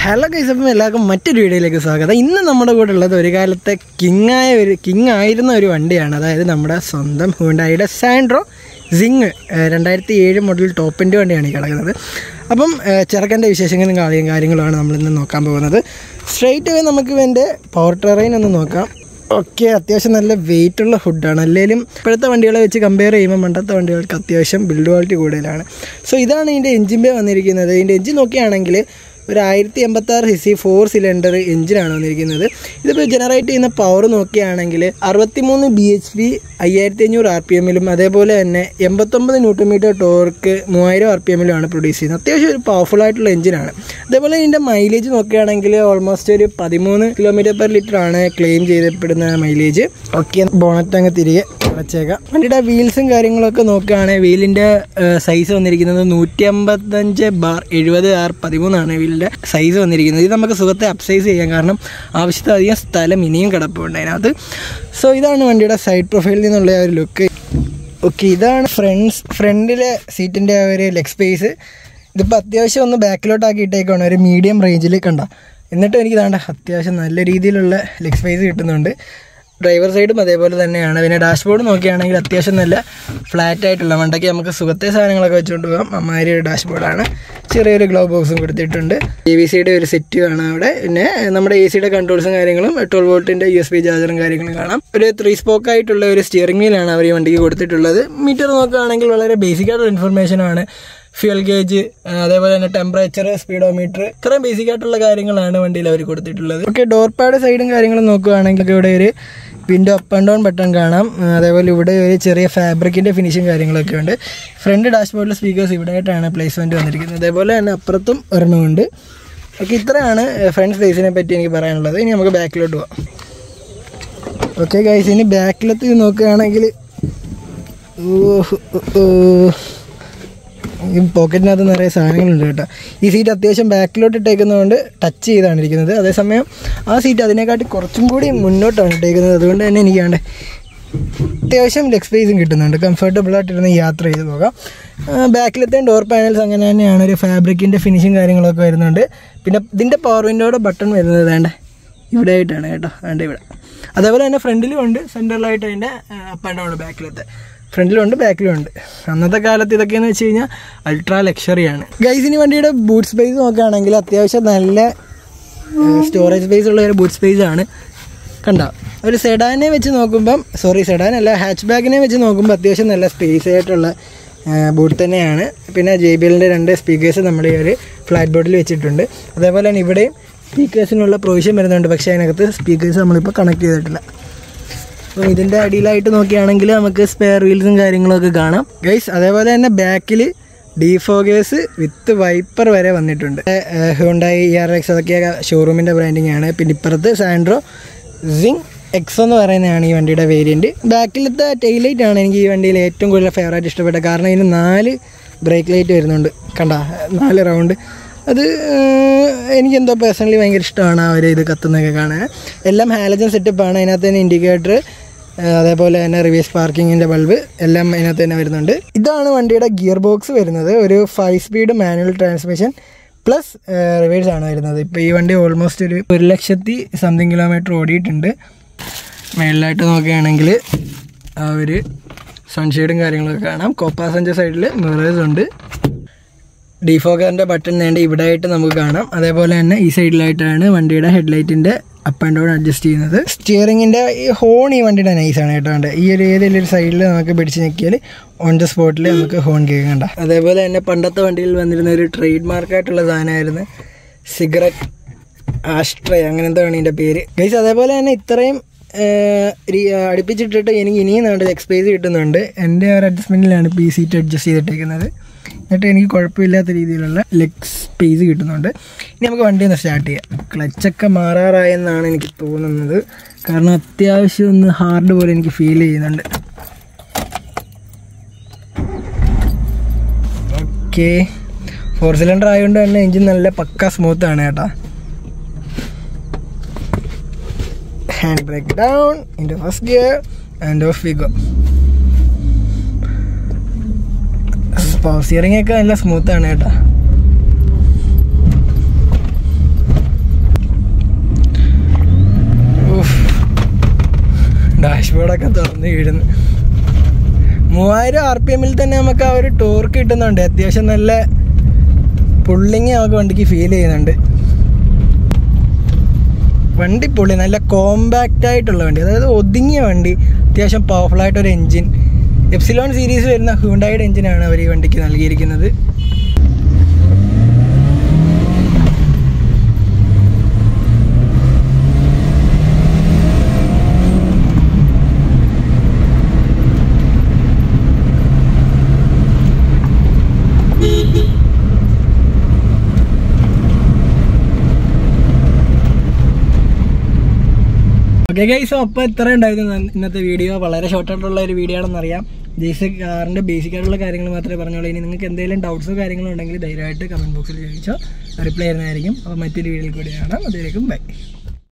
Hello guys അപ്പം എല്ലാവർക്കും മറ്റൊരു വീഡിയോയിലേക്ക് സ്വാഗതം ഇന്ന് നമ്മുടെ കൂടെ ഉള്ളത് ഒരു കാലത്തെ കിങ് ആയ ഒരു കിങ് ആയിരുന്ന ഒരു വണ്ടിയാണ് അതായത് നമ്മുടെ സ്വന്തം ഹുണ്ടായിയുടെ സാൻഡ്രോ സിങ് രണ്ടായിരത്തി ഏഴ് മോഡൽ ടോപ്പിൻ്റെ വണ്ടിയാണ് ഈ കിടക്കുന്നത് അപ്പം ഏഹ്, ചെറുക്കൻ്റെ വിശേഷങ്ങളും കാര്യം കാര്യങ്ങളുമാണ് നമ്മളിന്ന് നോക്കാൻ പോകുന്നത് സ്ട്രെയിറ്റ് അവേ നമുക്ക് ഇതിൻ്റെ പവർ ടെറൈൻ ഒന്ന് നോക്കാം ഓക്കെ അത്യാവശ്യം നല്ല വെയിറ്റ് ഉള്ള ഫുഡാണ് അല്ലെങ്കിലും ഇപ്പോഴത്തെ വണ്ടികളെ വെച്ച് കമ്പയർ ചെയ്യുമ്പോൾ പണ്ടത്തെ വണ്ടികൾക്ക് അത്യാവശ്യം ബിൽഡ് ക്വാളിറ്റി കൂടുതലാണ് സോ ഇതാണ് ഇതിൻ്റെ എഞ്ചിൻ ബേ വന്നിരിക്കുന്നത് ഇതിൻ്റെ എഞ്ചിൻ നോക്കുകയാണെങ്കിൽ ഒരു ആയിരത്തി എൺപത്താറ് സി സി ഫോർ സിലിണ്ടർ എഞ്ചിനാണ് വന്നിരിക്കുന്നത് ഇതിപ്പോൾ ജനറേറ്റ് ചെയ്യുന്ന പവർ നോക്കുകയാണെങ്കിൽ അറുപത്തിമൂന്ന് ബി എച്ച് പി അയ്യായിരത്തി അഞ്ഞൂറ് ആർ പി എമ്മിലും അതേപോലെ തന്നെ എൺപത്തൊമ്പത് ന്യൂട്ടോമീറ്റർ ടോർക്ക് മൂവായിരം ആർ പി എമ്മിലുമാണ് പ്രൊഡ്യൂസ് ചെയ്യുന്നത് അത്യാവശ്യം ഒരു പവർഫുൾ ആയിട്ടുള്ള എഞ്ചിനാണ് അതേപോലെ ഇതിൻ്റെ മൈലേജ് നോക്കുകയാണെങ്കിൽ ഓൾമോസ്റ്റ് ഒരു പതിമൂന്ന് കിലോമീറ്റർ പെർ ലിറ്റർ ആണ് ക്ലെയിം ചെയ്യപ്പെടുന്ന മൈലേജ് ഓക്കെ ബോണറ്റ് അങ്ങ് തിരികെ അടച്ചേക്കാം വണ്ടിയുടെ വീൽസും കാര്യങ്ങളൊക്കെ നോക്കുകയാണെങ്കിൽ വീലിൻ്റെ സൈസ് വന്നിരിക്കുന്നത് നൂറ്റി അമ്പത്തഞ്ച് ബാർ എഴുപത് ആർ പതിമൂന്നാണ് വീലിൻ്റെ സൈസ് വന്നിരിക്കുന്നത് ഇത് നമുക്ക് സുഖത്തെ അപ്സൈസ് ചെയ്യാം കാരണം ആവശ്യത്തിലധികം സ്ഥലം ഇനിയും കിടപ്പുണ്ട് അതിനകത്ത് സോ ഇതാണ് വണ്ടിയുടെ സൈഡ് പ്രൊഫൈലിൽ നിന്നുള്ള ആ ഒരു ലുക്ക് ഓക്കെ ഇതാണ് ഫ്രണ്ട്സ് ഫ്രണ്ടിലെ സീറ്റിൻ്റെ ആ ഒരു ലെഗ് സ്പേസ് ഇതിപ്പോൾ അത്യാവശ്യം ഒന്ന് ബാക്കിലോട്ടാക്കി ഇട്ടേക്കാണ് ഒരു മീഡിയം റേഞ്ചിൽ കണ്ട എന്നിട്ടും എനിക്ക് താണ്ട അത്യാവശ്യം നല്ല രീതിയിലുള്ള ലെഗ് സ്പേസ് കിട്ടുന്നുണ്ട് ഡ്രൈവർ സൈഡും അതേപോലെ തന്നെയാണ് പിന്നെ ഡാഷ്ബോർഡ് നോക്കുകയാണെങ്കിൽ അത്യാവശ്യം നല്ല ഫ്ലാറ്റ് ആയിട്ടുള്ള മണ്ടയ്ക്ക് നമുക്ക് സുഖത്തെ സാധനങ്ങളൊക്കെ വെച്ചുകൊണ്ട് പോകാം അമ്മാരി ഒരു ഡാഷ്ബോർഡാണ് ചെറിയൊരു ഗ്ലോ ബോക്സും കൊടുത്തിട്ടുണ്ട് എ വി സിയുടെ ഒരു സെറ്റ് കാണാം അവിടെ പിന്നെ നമ്മുടെ എ സിയുടെ കൺട്രോൾസും കാര്യങ്ങളും ട്വൽവ് വോൾട്ടിൻ്റെ യു എസ് ബി ചാർജറും കാര്യങ്ങളും കാണാം ഒരു ത്രീ സ്പോക്ക് ആയിട്ടുള്ള ഒരു സ്റ്റിയറിംഗ് വീലാണ് അവർ ഈ വണ്ടിക്ക് കൊടുത്തിട്ടുള്ളത് മീറ്റർ നോക്കുകയാണെങ്കിൽ വളരെ ബേസിക് ആയിട്ടുള്ള ഇൻഫർമേഷൻ ആണ് ഫ്യൂൽ ഗേജ് അതേപോലെ തന്നെ ടെമ്പറേച്ചർ സ്പീഡോമീറ്റർ ഇത്രയും ബേസിക് ആയിട്ടുള്ള കാര്യങ്ങളാണ് വണ്ടിയിൽ അവർ കൊടുത്തിട്ടുള്ളത് ഓക്കെ ഡോർ പാഡ് സൈഡും കാര്യങ്ങളും നോക്കുകയാണെങ്കിൽ ഇവിടെ ഒരു window up and down button കാണാം ആ, അതേപോലെ ഇവിടെ ഒരു ചെറിയ ഫാബ്രിക്കിൻ്റെ ഫിനിഷും കാര്യങ്ങളൊക്കെ ഉണ്ട് ഫ്രണ്ട് ഡാഷ്ബോർഡിലെ സ്പീക്കേഴ്സ് ഇവിടെ ആയിട്ടാണ് പ്ലേസ്മെൻറ്റ് വന്നിരിക്കുന്നത് അതേപോലെ തന്നെ അപ്പുറത്തും ഒരെണ്ണമുണ്ട് ഓക്കെ ഇത്രയാണ് ഫ്രണ്ട് സ്പേസിനെ പറ്റി എനിക്ക് പറയാനുള്ളത് ഇനി നമുക്ക് ബാക്കിലോട്ട് പോവാം ഓക്കെ ഗൈസ് ഇനി ബാക്കിലത്ത് നോക്കുകയാണെങ്കിൽ ഓ ഓ ഈ പോക്കറ്റിനകത്ത് നിറയെ സാധനങ്ങളുണ്ട് കേട്ടോ ഈ സീറ്റ് അത്യാവശ്യം ബാക്കിലോട്ട് ഇട്ടേക്കുന്നതുകൊണ്ട് ടച്ച് ചെയ്താണ് ഇരിക്കുന്നത് അതേസമയം ആ സീറ്റ് അതിനെക്കാട്ടി കുറച്ചും കൂടി മുന്നോട്ടാണ് ഇട്ടേക്കുന്നത് അതുകൊണ്ട് തന്നെ എനിക്ക് വേണ്ടേ അത്യാവശ്യം ലെഗ് സ്പേസും കിട്ടുന്നുണ്ട് കംഫർട്ടബിൾ ആയിട്ടിരുന്ന് യാത്ര ചെയ്ത് പോകാം ബാക്കിലത്തെ ഡോർ പാനൽസ് അങ്ങനെ തന്നെയാണ് ഒരു ഫാബ്രിക്കിൻ്റെ ഫിനിഷും കാര്യങ്ങളൊക്കെ വരുന്നുണ്ട് പിന്നെ ഇതിൻ്റെ പവർ വിൻഡോയുടെ ബട്ടൺ വരുന്നത് വേണ്ട ഇവിടെ ആയിട്ടാണ് കേട്ടോ വേണ്ട ഇവിടെ അതേപോലെ തന്നെ ഫ്രണ്ടിലും ഉണ്ട് സെൻറ്ററിലായിട്ട് അതിൻ്റെ അപ്പ് ആൻഡ് ഡൗൺ ബാക്കിലത്തെ ഫ്രണ്ടിലും ഉണ്ട് ബാക്കിലും ഉണ്ട് അന്നത്തെ കാലത്ത് ഇതൊക്കെയെന്ന് വെച്ച് കഴിഞ്ഞാൽ അൾട്രാ ലക്ഷറിയാണ് ഗൈസിന് വണ്ടിയുടെ ബൂട്ട് സ്പേസ് നോക്കുകയാണെങ്കിൽ അത്യാവശ്യം നല്ല സ്റ്റോറേജ് സ്പേസ് ഉള്ള ഒരു ബൂട്ട് സ്പേസ് ആണ് കണ്ട ഒരു സെഡാനെ വെച്ച് നോക്കുമ്പം സോറി സെഡാൻ അല്ല ഹാച്ച് ബാഗിനെ വെച്ച് നോക്കുമ്പോൾ അത്യാവശ്യം നല്ല സ്പേസ് ആയിട്ടുള്ള ബൂട്ട് തന്നെയാണ് പിന്നെ ജെ ബി എല്ലിൻ്റെ രണ്ട് സ്പീക്കേഴ്സ് നമ്മുടെ ഈ ഒരു ഫ്ലാറ്റ് ബോർഡിൽ വെച്ചിട്ടുണ്ട് അതേപോലെ തന്നെ ഇവിടെയും സ്പീക്കേഴ്സിനുള്ള പ്രൊവിഷൻ വരുന്നുണ്ട് പക്ഷേ അതിനകത്ത് സ്പീക്കേഴ്സ് നമ്മളിപ്പോൾ കണക്ട് ചെയ്തിട്ടില്ല അപ്പോൾ ഇതിൻ്റെ അടിയിലായിട്ട് നോക്കുകയാണെങ്കിൽ നമുക്ക് സ്പെയർ വീൽസും കാര്യങ്ങളൊക്കെ കാണാം ഗൈസ് അതേപോലെ തന്നെ ബാക്കിൽ ഡീഫോഗേഴ്സ് വിത്ത് വൈപ്പർ വരെ വന്നിട്ടുണ്ട് ഹുണ്ടായി ഇ ആർ എക്സ് അതൊക്കെ ഷോറൂമിൻ്റെ ബ്രാൻഡിങ് ആണ് പിന്നെ ഇപ്പുറത്ത് സാൻഡ്രോ സിങ് എക്സ് എന്ന് പറയുന്നതാണ് ഈ വണ്ടിയുടെ വേരിയൻറ്റ് ബാക്കിലത്തെ ടെയിൽ ലൈറ്റ് ആണ് എനിക്ക് ഈ വണ്ടിയിൽ ഏറ്റവും കൂടുതൽ ഫേവറായിട്ട് ഇഷ്ടപ്പെട്ടത് കാരണം ഇതിന് നാല് ബ്രേക്ക് ലൈറ്റ് വരുന്നുണ്ട് കണ്ട നാല് റൗണ്ട് അത് ഏഹ്, എനിക്കെന്തോ പേഴ്സണലി ഭയങ്കര ഇഷ്ടമാണ് അവർ ഇത് കത്തുന്നതൊക്കെ കാണാൻ എല്ലാം ഹാലജൻ സെറ്റപ്പാണ് അതിനകത്ത് തന്നെ ഇൻഡിക്കേറ്റർ അതേപോലെ തന്നെ റിവേഴ്സ് പാർക്കിങ്ങിൻ്റെ ബൾബ് എല്ലാം അതിനകത്ത് തന്നെ വരുന്നുണ്ട് ഇതാണ് വണ്ടിയുടെ ഗിയർ ബോക്സ് വരുന്നത് ഒരു five speed manual transmission plus reverse ആണ് വരുന്നത് ഇപ്പോൾ ഈ വണ്ടി ഓൾമോസ്റ്റ് ഒരു ഒരു ലക്ഷത്തി സംതിങ് കിലോമീറ്റർ ഓടിയിട്ടുണ്ട് മേളിലായിട്ട് നോക്കുകയാണെങ്കിൽ ആ ഒരു സൺഷെയ്ഡും കാര്യങ്ങളൊക്കെ കാണാം കോപ്പാസഞ്ചർ സൈഡിൽ മിറേഴ്സ് ഉണ്ട് ഡിഫോക്കറിൻ്റെ ബട്ടൺ നേണ്ട ഇവിടെ ആയിട്ട് നമുക്ക് കാണാം അതേപോലെ തന്നെ ഈ സൈഡിലായിട്ടാണ് വണ്ടിയുടെ ഹെഡ്ലൈറ്റിൻ്റെ അപ്പ് ആൻഡ് ഡൗൺ അഡ്ജസ്റ്റ് ചെയ്യുന്നത് സ്റ്റിയറിങ്ങിൻ്റെ ഈ ഹോൺ ഈ വണ്ടിയുടെ നൈസാണ് കേട്ടോ കണ്ടോ. ഈ ഒരു ഏതെങ്കിലും ഒരു സൈഡിൽ നമുക്ക് പിടിച്ച് ഞെക്കിയാൽ ഓൺ ദ സ്പോട്ടിൽ നമുക്ക് ഹോൺ കേൾക്കണ്ട അതേപോലെ തന്നെ പണ്ടത്തെ വണ്ടിയിൽ വന്നിരുന്ന ഒരു ട്രേഡ് മാർക്കായിട്ടുള്ള സാധനമായിരുന്നു സിഗരറ്റ് ആഷ്ട്രേ അങ്ങനത്തെ ആണ് ഇതിൻ്റെ പേര് ഗൈസ് അതേപോലെ തന്നെ ഇത്രയും ഏഹ്, രീ- അടുപ്പിച്ചിട്ടിട്ട് എനിക്ക് ഇനിയും നാട്ടിൽ എക്സ്പേസ് കിട്ടുന്നുണ്ട് എൻ്റെ ഒരു അഡ്ജസ്റ്റ്മെൻറ്റിലാണ് ഇപ്പോൾ ഈ സീറ്റ് അഡ്ജസ്റ്റ് ചെയ്തിട്ടേക്കുന്നത് എന്നിട്ട് എനിക്ക് കുഴപ്പമില്ലാത്ത രീതിയിലുള്ള ലെഗ് സ്പേസ് കിട്ടുന്നുണ്ട് ഇനി നമുക്ക് വണ്ടി ഒന്ന് സ്റ്റാർട്ട് ചെയ്യാം ക്ലച്ചൊക്കെ മാറാറായെന്നാണ് എനിക്ക് തോന്നുന്നത് കാരണം അത്യാവശ്യം ഒന്ന് ഹാർഡ് പോലെ എനിക്ക് ഫീൽ ചെയ്യുന്നുണ്ട് ഓക്കെ ഫോർ സിലിണ്ടർ ആയതുകൊണ്ട് തന്നെ എഞ്ചിൻ നല്ല പക്ക സ്മൂത്ത് ആണ് കേട്ടോ hand brake down in first gear and off we go power steering ഒക്കെ നല്ല സ്മൂത്ത് ആണ് കേട്ടോ ഡാഷ്ബോർഡൊക്കെ തുറന്ന് വീഴുന്നു മൂവായിരം ആർ പി എമ്മിൽ തന്നെ നമുക്ക് ആ ഒരു ടോർക്ക് കിട്ടുന്നുണ്ട് അത്യാവശ്യം നല്ല പുള്ളിങ് നമുക്ക് വണ്ടിക്ക് ഫീൽ ചെയ്യുന്നുണ്ട് വണ്ടി പൊള്ളി നല്ല കോമ്പാക്റ്റ് ആയിട്ടുള്ള വണ്ടി അതായത് ഒതുങ്ങിയ വണ്ടി അത്യാവശ്യം പവർഫുൾ ആയിട്ടൊരു എൻജിൻ എപ്സിലോൺ സീരീസ് വരുന്ന ഹ്യൂണ്ടായുടെ എഞ്ചിനാണ് അവർ ഈ വണ്ടിക്ക് നൽകിയിരിക്കുന്നത് ഓക്കെ ഗൈസ് അപ്പോൾ ഇത്ര ഉണ്ടായിരുന്നു ഇന്ന- ഇന്നത്തെ വീഡിയോ വളരെ ഷോർട്ട് ആയിട്ടുള്ള ഒരു വീഡിയോ ആണെന്ന് അറിയാം ജേസ് കാറിൻ്റെ ബേസിക് ആയിട്ടുള്ള കാര്യങ്ങൾ മാത്രമേ പറഞ്ഞോളൂ ഇനി നിങ്ങൾക്ക് എന്തെങ്കിലും ഡൗട്ട്സോ കാര്യങ്ങളോ ഉണ്ടെങ്കിൽ ധൈര്യമായിട്ട് കമൻറ്റ് ബോക്സിൽ ചോദിച്ചോ റിപ്ലൈ ചെയ്യുന്നതായിരിക്കും അപ്പോൾ മറ്റൊരു വീഡിയോയിൽ കൂടി കാണാം അതിലേക്കും ബൈ